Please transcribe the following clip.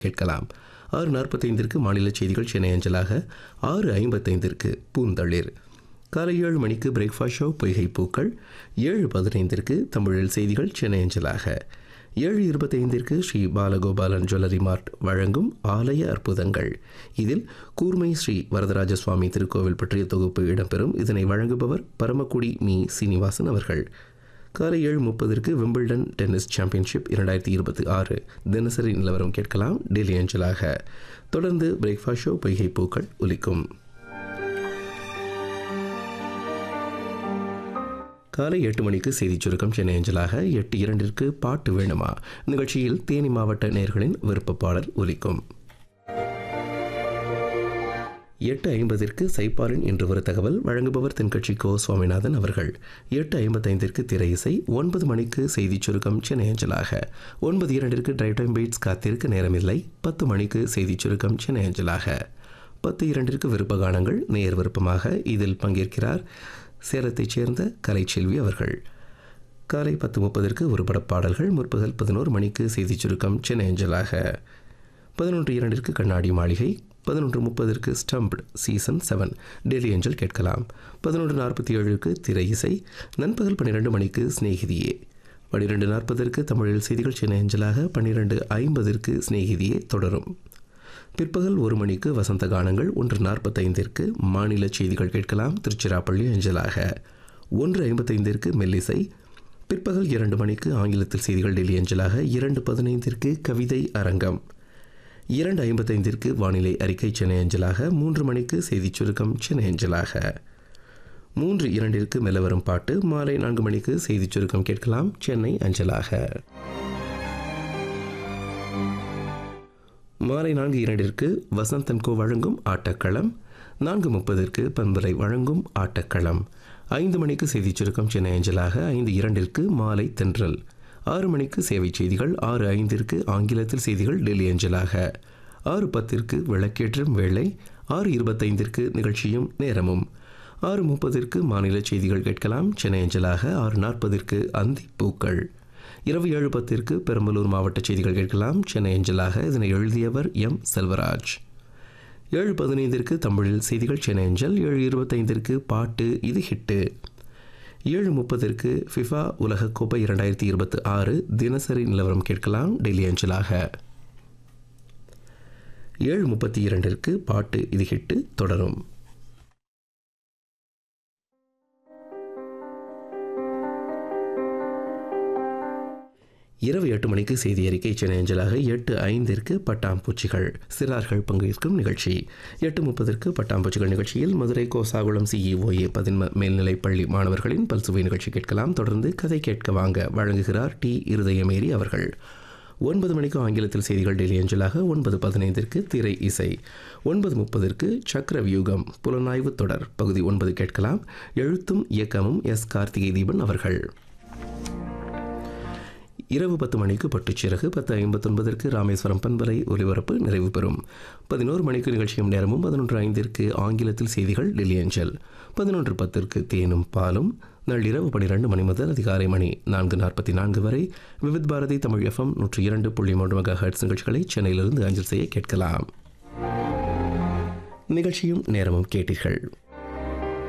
கேட்கலாம் ஆறு நாற்பத்தைந்திற்கு மாநில செய்திகள் சென்னை அஞ்சலாக ஆறு ஐம்பத்தைந்திற்கு பூந்தளிர் காலை ஏழு மணிக்கு பிரேக்ஃபாஸ்ட் ஷோ பொய்கை பூக்கள் ஏழு பதினைந்திற்கு தமிழில் செய்திகள் சென்னை அஞ்சலாக ஏழு இருபத்தைந்திற்கு ஸ்ரீ பாலகோபாலன் ஜுவல்லரி மார்ட் வழங்கும் ஆலய அற்புதங்கள் இதில் கூர்மை ஸ்ரீ வரதராஜ சுவாமி திருக்கோவில் பற்றிய தொகுப்பு இடம்பெறும் இதனை வழங்குபவர் பரமக்குடி மீ சீனிவாசன் அவர்கள் காலை ஏழு முப்பதற்கு விம்பிள்டன் டென்னிஸ் சாம்பியன்ஷிப் இரண்டாயிரத்தி இருபத்தி ஆறு தினசரி நிலவரம் கேட்கலாம் டெல்லி அஞ்சலாக தொடர்ந்து பிரேக்ஃபாஸ்ட் ஷோ பொய்கை பூக்கள் ஒலிக்கும் காலை எட்டு மணிக்கு செய்திச் சுருக்கம் சென்னை அஞ்சலாக எட்டு இரண்டிற்கு பாட்டு வேணுமா நிகழ்ச்சியில் தேனி மாவட்ட நேர்களின் விருப்ப பாடல் ஒலிக்கும் எட்டு ஐம்பதிற்கு சைப்பாரின் இன்று ஒரு தகவல் வழங்குபவர் தென்கட்சி கோ சுவாமிநாதன் அவர்கள் எட்டு ஐம்பத்தைந்திற்கு திரை இசை ஒன்பது மணிக்கு செய்திச் சுருக்கம் சென்னை அஞ்சலாக ஒன்பது இரண்டிற்கு டிரைவ் டைம் பீட்ஸ் காத்திருக்க நேரமில்லை பத்து மணிக்கு செய்திச் சுருக்கம் சென்னை அஞ்சலாக பத்து இரண்டிற்கு விருப்ப கானங்கள் நேர் விருப்பமாக இதில் பங்கேற்கிறார் சேலத்தைச் சேர்ந்த கலைச்செல்வி அவர்கள் காலை பத்து முப்பதற்கு ஒரு பாடல்கள் முற்பகல் பதினோரு மணிக்கு செய்திச் சுருக்கம் சென்னை அஞ்சலாக பதினொன்று இரண்டிற்கு கண்ணாடி மாளிகை பதினொன்று முப்பதற்கு stumped season seven Delhi angel கேட்கலாம் பதினொன்று நாற்பத்தி ஏழுக்கு திரை இசை நண்பகல் பன்னிரெண்டு மணிக்கு சிநேகிதியே பன்னிரெண்டு நாற்பதற்கு தமிழில் செய்திகள் சென்னை அஞ்சலாக பன்னிரெண்டு ஐம்பதற்கு சிநேகிதியே தொடரும் பிற்பகல் ஒரு மணிக்கு வசந்த கானங்கள் ஒன்று நாற்பத்தைந்திற்கு மாநில செய்திகள் கேட்கலாம் திருச்சிராப்பள்ளி அஞ்சலாக ஒன்று ஐம்பத்தைந்திற்கு மெல்லிசை பிற்பகல் இரண்டு மணிக்கு ஆங்கிலத்தில் செய்திகள் டெல்லி அஞ்சலாக இரண்டு பதினைந்திற்கு கவிதை அரங்கம் இரண்டு ஐம்பத்தைந்திற்கு வானிலை அறிக்கை சென்னை அஞ்சலாக மூன்று மணிக்கு செய்திச் சுருக்கம் சென்னை அஞ்சலாக மூன்று இரண்டிற்கு மெலவரும் பாட்டு மாலை நான்கு மணிக்கு செய்திச் சுருக்கம் கேட்கலாம் சென்னை அஞ்சலாக மாலை நான்கு இரண்டிற்கு வசந்தன் கோ வழங்கும் ஆட்டக்களம் நான்கு முப்பதற்கு பண்பலை வழங்கும் ஆட்டக்களம் ஐந்து மணிக்கு செய்திச் சுருக்கம் சென்னை அஞ்சலாக ஐந்து இரண்டிற்கு மாலை தென்றல் ஆறு மணிக்கு சேவை செய்திகள் ஆறு ஐந்திற்கு ஆங்கிலத்தில் செய்திகள் டெல்லி அஞ்சலாக ஆறு பத்திற்கு விளக்கேற்றும் வேளை ஆறு இருபத்தைந்திற்கு நிகழ்ச்சியும் நேரமும் ஆறு முப்பதிற்கு மாநில செய்திகள் கேட்கலாம் சென்னை அஞ்சலாக ஆறு நாற்பதிற்கு அந்தி பூக்கள் இரவு ஏழு பத்திற்கு பெரம்பலூர் மாவட்ட செய்திகள் கேட்கலாம் சென்னை அஞ்சலாக இதனை எழுதியவர் எம் செல்வராஜ் ஏழு பதினைந்திற்கு தமிழில் செய்திகள் சென்னை அஞ்சல் ஏழு இருபத்தைந்திற்கு பாட்டு இது ஹிட்டு ஏழு முப்பதற்கு ஃபிஃபா உலகக்கோப்பை இரண்டாயிரத்தி இருபத்தி ஆறு தினசரி நிலவரம் கேட்கலாம் டெல்லி அஞ்சலாக ஏழு முப்பத்தி இரண்டிற்கு பாட்டு இது ஹிட்டு தொடரும் இரவு எட்டு மணிக்கு செய்தி அறிக்கை சென்னை அஞ்சலாக எட்டு ஐந்திற்கு பட்டாம்பூச்சிகள் சிறார்கள் பங்கேற்கும் நிகழ்ச்சி எட்டு முப்பதற்கு பட்டாம்பூச்சிகள் நிகழ்ச்சியில் மதுரை கோசாகுளம் சிஇஓஏ பதின்ம மேல்நிலைப் பள்ளி மாணவர்களின் பல்சுவை நிகழ்ச்சி கேட்கலாம் தொடர்ந்து கதை கேட்க வாங்க வழங்குகிறார் டி இருதயமேரி அவர்கள் ஒன்பது மணிக்கு ஆங்கிலத்தில் செய்திகள் டெல்லி அஞ்சலாக ஒன்பது பதினைந்திற்கு திரை இசை ஒன்பது முப்பதற்கு சக்கர வியூகம் புலனாய்வு தொடர் பகுதி ஒன்பது கேட்கலாம் எழுத்தும் இயக்கமும் எஸ் கார்த்திகை தீபன் அவர்கள் இரவு பத்து மணிக்கு பட்டுச்சிறகு பத்து ஐம்பத்தொன்பதற்கு ராமேஸ்வரம் பண்பலை ஒலிபரப்பு நிறைவு பெறும் பதினோரு மணிக்கு நிகழ்ச்சியும் நேரமும் பதினொன்று ஐந்திற்கு ஆங்கிலத்தில் செய்திகள் டெல்லி அஞ்சல் பதினொன்று பத்திற்கு தேனும் பாலும் நள்ளிரவு பனிரெண்டு மணி முதல் அதிகாலை மணி நான்கு நாற்பத்தி நான்கு வரை விவித் பாரதி தமிழ் எஃப்எம் நூற்றி இரண்டு புள்ளி மூன்று மெகா ஹெர்ட்ஸ் நிகழ்ச்சிகளை சென்னையிலிருந்து அஞ்சல் செய்ய கேட்கலாம் நிகழ்ச்சியும் நேரமும் கேட்டீர்கள்